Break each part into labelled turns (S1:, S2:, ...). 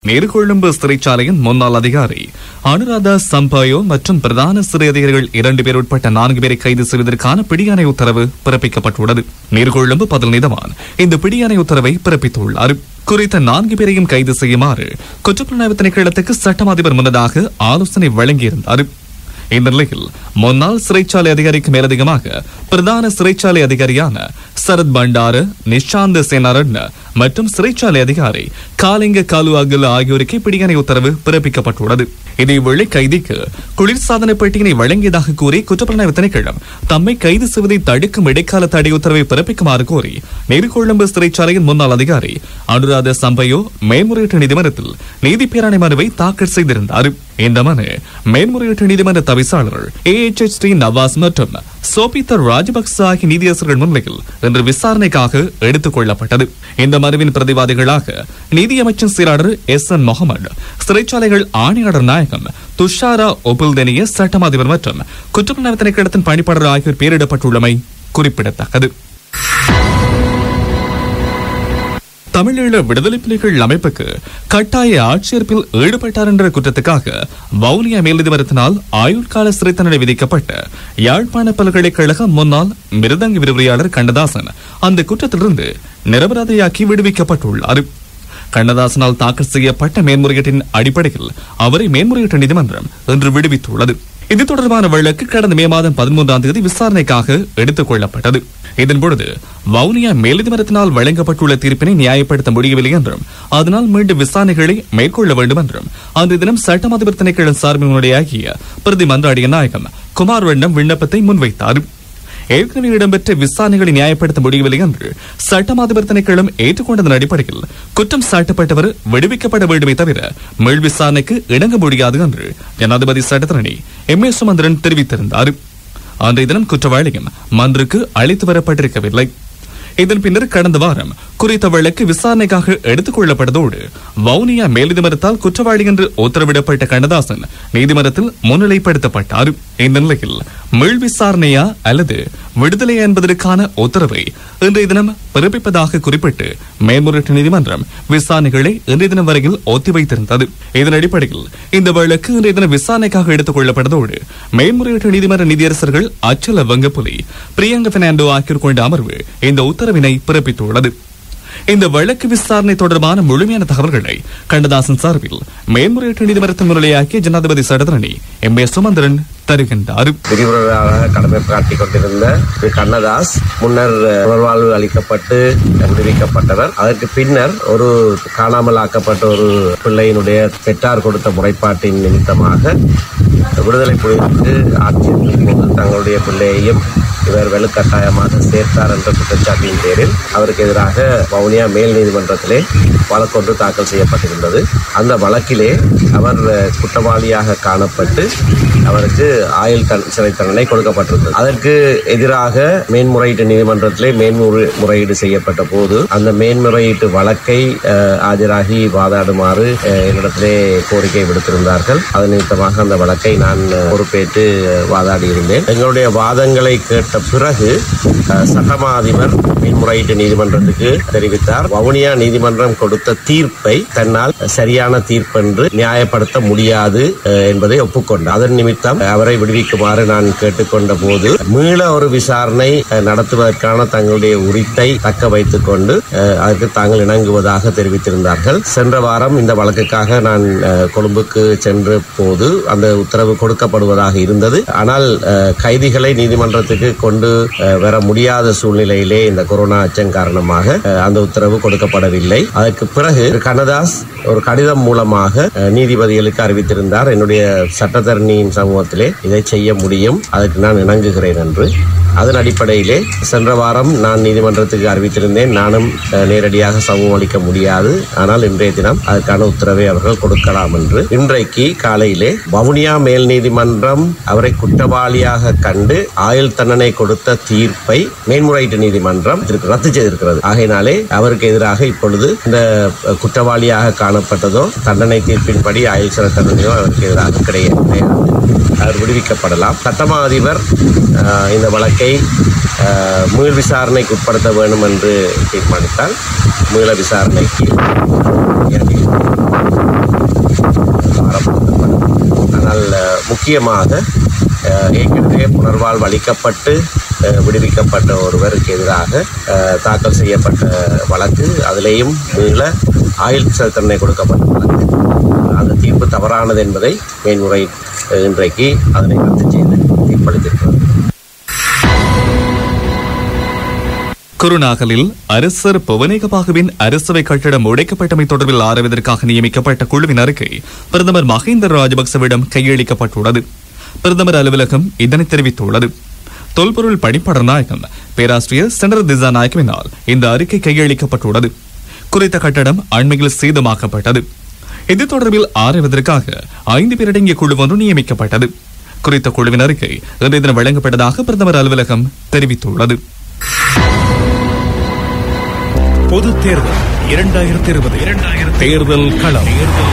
S1: நீர்கொழும்பு சிறைச்சாலையின் முன்னாள் அதிகாரி அனுராதா சம்பாயோ மற்றும் பிரதான சிறை அதிகாரிகள் இரண்டு பேர் உட்பட்ட நான்கு பேரை கைது செய்வதற்கான பிடியாணை உத்தரவு பிறப்பிக்கப்பட்டுள்ளது நீர்கொழும்பு பதில் நீதவான் இந்த பிடியாணை உத்தரவை பிறப்பித்துள்ளார் குறித்த நான்கு பேரையும் கைது செய்யுமாறு குற்றப்புலனாய்வு திணைக்களத்துக்கு சட்டம் அதிபர் முன்னதாக ஆலோசனை வழங்கியிருந்தார் இந்த நிலையில் முன்னாள் சிறைச்சாலை அதிகாரிக்கு மேலதிகமாக பிரதான சிறைச்சாலை அதிகாரியான சரத் பண்டார நிஷாந்த் சேனாரட்ன மற்றும் சிறைச்சாலை அதிகாரி காலிங்க காலு அகல் ஆகியோருக்கு பிடியாணை உத்தரவு பிறப்பிக்கப்பட்டுள்ளது இதேவேளை கைதிக்கு குளிர்சாதன பெட்டியினை வழங்கியதாக கூறி குற்றப்புலனாய்வு திணைக்களம் தம்மை கைது செய்வதை தடுக்கும் இடைக்கால தடை உத்தரவை பிறப்பிக்குமாறு கோரி நீர்கொழும்பு சிறைச்சாலையின் முன்னாள் அதிகாரி அனுராத சம்பையோ மேல்முறையீட்டு நீதிமன்றத்தில் நீதி பேராணை மனுவை தாக்கல் செய்திருந்தார் இந்த மனு மேல்முறையீட்டு நீதிமன்ற தவிசாளர் A H H D Nawaz மற்றும் சோபித்தர் ராஜபக்ச ஆகிய நீதியரசர்கள் முன்னிலையில் இன்று விசாரணைக்காக எடுத்துக் கொள்ளப்பட்டது இந்த மனுவின் பிரதிவாதிகளாக நீதியமைச்சின் செயலாளர் எஸ் என் முகமது சிறைச்சாலைகள் ஆணையாளர் நாயகம் துஷாரா ஒபுல்தெனிய சட்டம் அதிபர் மற்றும் குற்றப்புலனாய்வு திணைக்களத்தின் பணிப்பாளர் ஆகியோர் பெயரிடப்பட்டுள்ளமை குறிப்பிடத்தக்கது தமிழீழ விடுதலை புலிகள் அமைப்புக்கு கட்டாய ஆட்சேர்ப்பில் ஈடுபட்டார் என்ற குற்றத்துக்காக வவுனியா மேல்நீதிமன்றத்தினால் ஆயுட்கால சிறை தண்டனை விதிக்கப்பட்ட யாழ்ப்பாண பல்கலைக்கழக முன்னாள் மிருதங்க விரிவுரையாளர் கண்ணதாசன் அந்த குற்றத்திலிருந்து நிரபராதியாக்கி விடுவிக்கப்பட்டுள்ளார் கண்ணதாசனால் தாக்கல் செய்யப்பட்ட மேன்முறையீட்டின் அடிப்படையில் அவரை மேன்முறையீட்டு நீதிமன்றம் இன்று விடுவித்துள்ளது இது தொடர்பான வழக்கு கடந்த மே மாதம் பதிமூன்றாம் தேதி விசாரணைக்காக எடுத்துக் கொள்ளப்பட்டது இதன்பொழுது வவுனியா மேல்நீதிமன்றத்தினால் வழங்கப்பட்டுள்ள தீர்ப்பினை நியாயப்படுத்த முடியவில்லை என்றும் அதனால் மீண்டும் விசாரணைகளை மேற்கொள்ள வேண்டும் என்றும் அன்றைய தினம் சட்டம் அதிபர் திணைக்களம் சார்பில் முன்னிலையாகிய பிரதி மன்றாடிய நாயகம் குமார் வண்ணம் விண்ணப்பத்தை முன்வைத்தார் ஏற்கனவே இடம்பெற்ற விசாரணைகளை நியாயப்படுத்த முடியவில்லை என்று சட்டம் அதிபர் திணைக்களம் ஏற்றுக்கொண்டதன் அடிப்படையில் குற்றம் சாட்டப்பட்டவர் விடுவிக்கப்பட வேண்டுமே தவிர மேல் விசாரணைக்கு இணங்க முடியாது என்று ஜனாதிபதி சட்டத்தரணி எம் ஏ சுமந்திரன் தெரிவித்திருந்தார் அன்றைய தினம் குற்றவாளியும் மன்றுக்கு அழைத்து வரப்பட்டிருக்கவில்லை இதன் பின்னர் கடந்த வாரம் குறித்த வழக்கு விசாரணைக்காக எடுத்துக் கொள்ளப்பட்டதோடு வவுனியா மேல்நீதிமன்றத்தால் குற்றவாளி என்று உத்தரவிடப்பட்ட கண்ணதாசன் நீதிமன்றத்தில் முன்னிலைப்படுத்தப்பட்டார் இந்த நிலையில் மீள் விசாரணையா அல்லது விடுதலை என்பதற்கான உத்தரவை இன்றைய தினம் பிறப்பிப்பதாக குறிப்பிட்டு மேல்முறையீட்டு நீதிமன்றம் விசாரணைகளை இன்றைய தினம் வரையில் ஒத்திவைத்திருந்தது இதன் அடிப்படையில் இந்த வழக்கு இன்றைய தினம் விசாரணைக்காக எடுத்துக் கொள்ளப்பட்டதோடு மேல்முறையீட்டு நீதிமன்ற நீதியரசர்கள் அச்சல வங்கப்புலி பிரியங்க பெர்னாண்டோ ஆகியோர் கொண்ட அமர்வு இந்த உத்தரவினை பிறப்பித்துள்ளது இந்த வழக்கு விசாரணை தொடர்பான முழுமையான தகவல்களை கண்ணதாசன் சார்பில் மேல்முறையீட்டு நீதிமன்றத்தின் முன்னிலையாக்கிய ஜனாதிபதி சடதரணி எம் ஏ சுமந்திரன் தருகின்றார்
S2: விரிவுரையாளராக கடமை காட்டிக் கொண்டிருந்த திரு கண்ணதாஸ் முன்னர் புனர்வாழ்வு அளிக்கப்பட்டு விடுவிக்கப்பட்டவர் அதற்கு பின்னர் ஒரு காணாமல் ஆக்கப்பட்ட ஒரு பிள்ளையினுடைய பெற்றார் கொடுத்த முறைப்பாட்டின் நிமித்தமாக விடுதலை புலிகளுக்கு ஆட்சியின் போது தங்களுடைய பிள்ளையையும் இவர் வலுக்கட்டாயமாக சேர்த்தார் என்ற குற்றச்சாட்டின் பேரில் அவருக்கு எதிராக வவுனியா மேல் நீதிமன்றத்திலே வழக்கொன்று தாக்கல் செய்யப்பட்டிருந்தது அந்த வழக்கிலே அவர் குற்றவாளியாக காணப்பட்டு அவருக்கு ஆயுள் தண்- சிறை தண்டனை கொடுக்கப்பட்டிருந்தது அதற்கு எதிராக மேன்முறையீட்டு நீதிமன்றத்திலே மேன்முறை முறையீடு செய்யப்பட்ட போது அந்த மேன்முறையீட்டு வழக்கை அஹ், ஆஜராகி வாதாடுமாறு அஹ், என்னிடத்திலே கோரிக்கை விடுத்திருந்தார்கள் அதன் நிமித்தமாக அந்த வழக்கை நான் அஹ், பொறுப்பேற்று அஹ், வாதாடி இருந்தேன் எங்களுடைய வாதங்களை கேட்ட பிறகு அஹ், சட்டமா அதிபர் மேன்முறையீட்டு நீதிமன்றத்துக்கு தெரிவித்தார் வவுனியா நீதிமன்றம் கொடுத்த தீர்ப்பை தன்னால் சரியான தீர்ப்பென்று நியாயப்படுத்த முடியாது அஹ், என்பதை ஒப்புக்கொண்டார் அதன் நிமித்தம் அவரை விடுவிக்குமாறு நான் கேட்டுக்கொண்ட போது மீள ஒரு விசாரணை அஹ், நடத்துவதற்கான தங்களுடைய உரித்தை தக்க வைத்துக் கொண்டு அஹ், அதற்கு தாங்கள் இணங்குவதாக தெரிவித்திருந்தார்கள் சென்ற வாரம் இந்த வழக்குக்காக நான் அஹ், கொழும்புக்கு சென்ற போது அந்த உத்தரவு கொடுக்கப்படுவதாக இருந்தது ஆனால் அஹ், கைதிகளை நீதிமன்றத்துக்கு கொண்டு அஹ், வர முடியாத சூழ்நிலையிலே இந்த கொரோனா அச்சம் காரணமாக அஹ், அந்த உத்தரவு கொடுக்கப்படவில்லை அதற்கு பிறகு திரு கண்ணதாஸ் ஒரு கடிதம் மூலமாக அஹ், நீதிபதிகளுக்கு அறிவித்திருந்தார் என்னுடைய சட்டத்தரணியின் சமூகத்திலே இதை செய்ய முடியும் அதற்கு நான் இணங்குகிறேன் என்று அதன் அடிப்படையிலே சென்ற வாரம் நான் நீதிமன்றத்துக்கு அறிவித்திருந்தேன் நானும் அஹ், நேரடியாக சமூகம் அளிக்க முடியாது ஆனால் இன்றைய தினம் அதற்கான உத்தரவை அவர்கள் கொடுக்கலாம் என்று இன்றைக்கு காலையிலே வவுனியா மேல் நீதிமன்றம் அவரை குற்றவாளியாக கண்டு ஆயுள் தண்டனை கொடுத்த தீர்ப்பை மேன்முறையீட்டு நீதிமன்றம் இதற்கு ரத்து செய்திருக்கிறது ஆகையினாலே அவருக்கு எதிராக இப்பொழுது இந்த அஹ், குற்றவாளியாக காணப்பட்டதோ தண்டனை தீர்ப்பின்படி ஆயுள் சிறை தண்டனையோ அவருக்கு எதிராக கிடையாது அவர் விடுவிக்கப்படலாம் சட்டமா அதிபர் அஹ், இந்த வழக்கை அஹ், மீள் விசாரணைக்கு உட்படுத்த வேண்டும் என்று தீர்மானித்தால் மீள விசாரணைக்கு முக்கியமாக அஹ், ஏற்கனவே புனர்வாழ்வு அளிக்கப்பட்டு அஹ், விடுவிக்கப்பட்ட ஒருவருக்கு எதிராக அஹ், தாக்கல் செய்யப்பட்ட வழக்கு அதிலேயும் மீள ஆயுள் சிறை தண்டனை கொடுக்கப்பட்ட வழக்கு அந்த தீர்ப்பு தவறானது என்பதை மேன்முறை அஹ், இன்றைக்கு அதனை ரத்து செய்து தீர்ப்பளித்திருக்கிறது
S1: குருநாகலில் அரசர் புவனேகபாகுவின் அரசவை கட்டடம் உடைக்கப்பட்டமை தொடர்பில் ஆராய்வதற்காக நியமிக்கப்பட்ட குழுவின் அறிக்கை பிரதமர் மஹிந்த ராஜபக்சவிடம் கையளிக்கப்பட்டுள்ளது பிரதமர் அலுவலகம் இதனை தெரிவித்துள்ளது தொல்பொருள் பணிப்பாளர் நாயகம் பேராசிரியர் சென்டர் திசா நாயகவினால் இந்த அறிக்கை கையளிக்கப்பட்டுள்ளது குறித்த கட்டடம் அண்மையில் சேதமாக்கப்பட்டது இது தொடர்பில் ஆராய்வதற்காக ஐந்து பேரடங்கிய குழு ஒன்று நியமிக்கப்பட்டது குறித்த குழுவின் அறிக்கை இன்றைய தினம் வழங்கப்பட்டதாக பிரதமர் அலுவலகம் தெரிவித்துள்ளது
S3: பொது தேர்தல் இரண்டாயிரத்தி இருபது இரண்டாயிரத்தி தேர்தல் களம்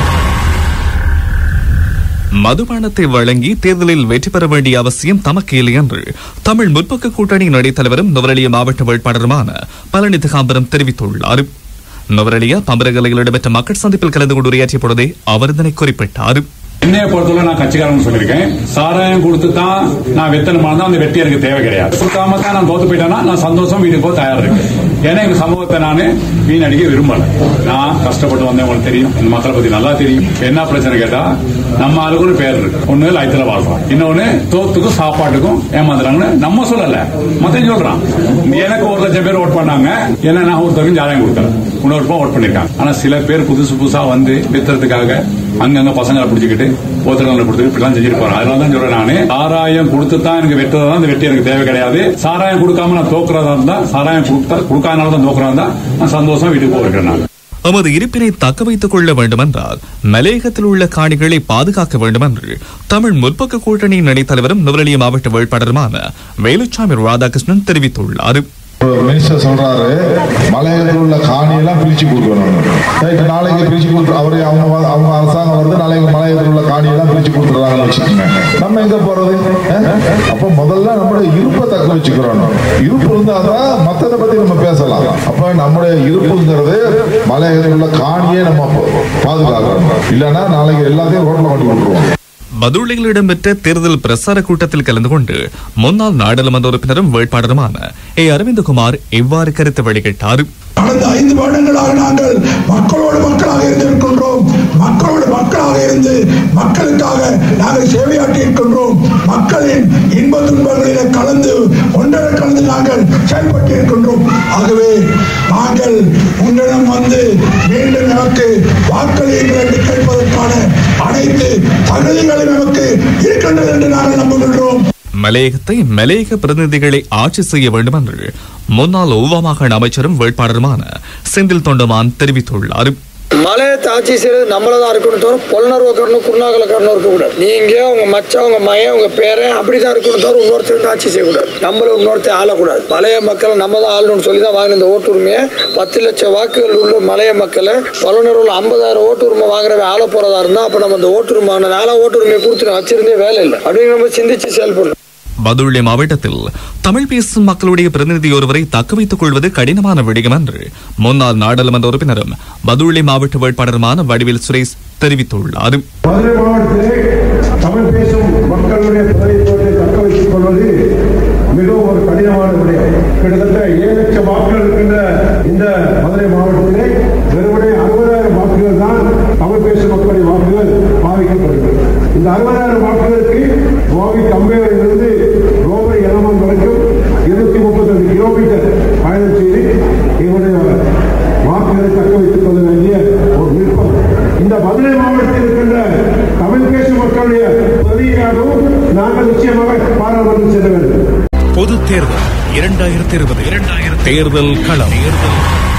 S1: மதுபானத்தை வழங்கி தேர்தலில் வெற்றி பெற வேண்டிய அவசியம் தமக்கு இல்லை என்று தமிழ் முற்போக்கு கூட்டணியின் இடைத்தலைவரும் நுவரெலியா மாவட்ட வேட்பாளருமான பழனி திகாம்பரம் தெரிவித்துள்ளார் நுவரெலியா பம்பரகலையில் இடம்பெற்ற மக்கள் சந்திப்பில் கலந்து கொண்டு உரையாற்றிய பொழுதே அவர் இதனை குறிப்பிட்டார்
S4: என்னைய பொறுத்தவரை நான் கட்சிக்காரன் சொல்லியிருக்கேன் சாராயம் கொடுத்து தான் நான் வெத்தனமா தான் அந்த வெற்றி எனக்கு தேவை கிடையாது கொடுக்காம தான் நான் தோத்து போயிட்டேன்னா நான் சந்தோஷம் வீட்டுக்கு போக தயாரா இருக்கேன் ஏன்னா எங்க சமூகத்தை நான் வீணடிக்க விரும்பல நான் கஷ்டப்பட்டு வந்தேன் உங்களுக்கு தெரியும் இந்த மக்களை பத்தி நல்லா தெரியும் இப்ப என்ன பிரச்சனை கேட்டா நம்ம ஆளுக்கு ஒரு பேர் இருக்கு ஒண்ணு லைத்துல வாழ்றோம் இன்னொன்னு தோத்துக்கும் சாப்பாட்டுக்கும் ஏமாந்துறாங்கன்னு நம்ம சொல்லல மத்தம் சொல்றான் எனக்கு ஒரு லட்சம் பேர் ஓட் பண்ணாங்க ஏன்னா நான் ஒருத்தருக்கும் ஜாதகம் கொடுத்தேன் இன்னொரு ரூபாய் ஓட் பண்ணிருக்காங்க ஆனா சில பேர் புதுசு புதுசா வந்து வித்துறதுக்காக அங்கங்க பசங்களை பிடிச்சிக்கிட்டு ஒருத்தரங்களை கொடுத்துட்டு இப்படிலாம் செஞ்சுட்டு போறேன் அதனால தான் சொல்றேன் நானு சாராயம் கொடுத்து தான் எனக்கு வெட்டுறதா தான் இந்த வெற்றி எனக்கு தேவை கிடையாது சாராயம் கொடுக்காம நான் தோக்குறதா இருந்தா சாராயம் கொடுத்தா கொடுக்காதனால தான் தோக்குறதா இருந்தா நான் சந்தோஷம் வீட்டுக்கு போயிருக்கேன் நான்
S1: எமது இருப்பினை தக்க வைத்துக் கொள்ள வேண்டுமென்றால் மலையகத்தில் உள்ள காணிகளை பாதுகாக்க வேண்டுமென்று தமிழ் முற்போக்கு கூட்டணியின் இடைத்தலைவரும் நுவரெலியா மாவட்ட வேட்பாளருமான வேலுச்சாமி ராதாகிருஷ்ணன் தெரிவித்துள்ளார்
S5: மினிஸ்டர் சொல்றாரு மலையகத்தில் உள்ள காணியெல்லாம் பிரிச்சு கொடுக்கணும் ரைட் நாளைக்கு பிரிச்சு கொடுத்து அவரு அவங்க வ- அவங்க அரசாங்கம் வருது நாளைக்கு மலையகத்தில் உள்ள காணியெல்லாம் பிரிச்சு கொடுத்துறாங்கன்னு வச்சுக்கோங்க நம்ம எங்க போறது அஹ்? அப்ப முதல்ல நம்மளுடைய இருப்பை தக்க வச்சுக்கிறோம் இருப்பு இருந்தாதான் மத்ததை பத்தி நம்ம பேசலாம் அப்ப நம்முடைய இருப்புங்கிறது மலையகத்தில் உள்ள காணியை நம்ம பாதுகாக்கணும் இல்லைன்னா நாளைக்கு எல்லாத்தையும் ரோட்ல மாட்டி விட்டுருவோம்
S1: பதுளையில் இடம்பெற்ற தேர்தல் பிரசார கூட்டத்தில் கலந்து கொண்டு முன்னாள் நாடாளுமன்ற உறுப்பினரும் வேட்பாளருமான ஏ அரவிந்தகுமார் இவ்வாறு கருத்து வெளியிட்டார்
S6: கடந்த ஐந்து வருடங்களாக நாங்கள் மக்களோடு மக்களாக இருந்திருக்கின்றோம் மக்களோடு மக்களாக இருந்து மக்களுக்காக நாங்கள் சேவையாற்றி இருக்கின்றோம் மக்களின் இன்ப துன்பங்களிலே கலந்து ஒன்றரை கலந்து நாங்கள் செயல்பட்டு இருக்கின்றோம் ஆகவே நாங்கள் உங்களிடம் வந்து மீண்டும் நமக்கு வாக்களியுங்கள் என்று கேட்பதற்கான அனைத்து தகுதிகளும் நமக்கு இருக்கின்றது என்று நாங்கள் நம்புகின்றோம்
S1: மலையகத்தை மலையக பிரதிநிதிகளை ஆட்சி செய்ய வேண்டும் என்று முன்னாள் ஊவா மாகாண அமைச்சரும் வேட்பாளருமான செந்தில் தொண்டமான் தெரிவித்துள்ளார்
S7: மலையத்தை ஆட்சி செய்யறது நம்மள தான் இருக்கணும் தவிர பொலனர்வக்காரனும் குருநாகலக்காரனும் இருக்கக்கூடாது நீங்க உங்க மச்சான் உங்க மகன் உங்க பேரன் அப்படிதான் இருக்கணும் தவிர இன்னொருத்தர் வந்து ஆட்சி செய்யக்கூடாது நம்மள இன்னொருத்தர் ஆளக்கூடாது மலைய மக்களை நம்ம தான் ஆளணும்னு சொல்லி தான் வாங்கின இந்த ஓட்டுரிமையை பத்து லட்சம் வாக்குகள் உள்ள மலைய மக்களை பலனர் உள்ள ஐம்பதாயிரம் ஓட்டுரிமை வாங்குறவன் ஆள போறதா இருந்தா அப்ப நம்ம அந்த ஓட்டுரிமை வாங்கின நாளா ஓட்டுரிமையை கொடுத்து நான் வச்சிருந்தே வேலை இல்லை அப்படின்னு நம்ம சிந்திச்சு செயல்படணும்
S1: பதுளை மாவட்டத்தில் தமிழ் பேசும் மக்களுடைய பிரதிநிதி ஒருவரை தக்க வைத்துக் கொள்வது கடினமான விடயம் என்று முன்னாள் நாடாளுமன்ற உறுப்பினரும் பதுளை மாவட்ட வேட்பாளருமான வடிவேல் சுரேஷ் தெரிவித்துள்ளார்
S8: மதுரை மாவட்டத்திலே தமிழ் பேசும் மக்களுடைய பிரதிநிதித்துவத்தை தக்க வைத்துக் கொள்வது மிகவும் ஒரு கடினமான விடயம் கிட்டத்தட்ட ஏழு லட்சம் வாக்குகள் இருக்கின்ற இந்த மதுரை மாவட்டத்திலே வெறுமனே அறுபதாயிரம் வாக்குகள் தான் தமிழ் பேசும் மக்களின் வாக்குகள் பாதிக்கப்படுகிறது இந்த அறுபதாயிரம் வாக்குகளுக்கு கோவை கம்பேரிலிருந்து ரோபை இளமன் வரைக்கும் இருநூத்தி முப்பத்தஞ்சு கிலோமீட்டர் பயணம் செய்து எங்களுடைய வாக்குகளை தக்க வைத்துக் கொள்ள வேண்டிய ஒரு விருப்பம் இந்த மதுரை மாவட்டத்தில் இருக்கின்ற தமிழ் பேசும் மக்களுடைய பிரதியாகவும் நாங்கள் நிச்சயமாக பாராளுமன்றம் செல்ல வேண்டும்
S3: பொது தேர்தல் இரண்டாயிரத்தி இருபது இரண்டாயிரத்தி தேர்தல் களம் தேர்தல்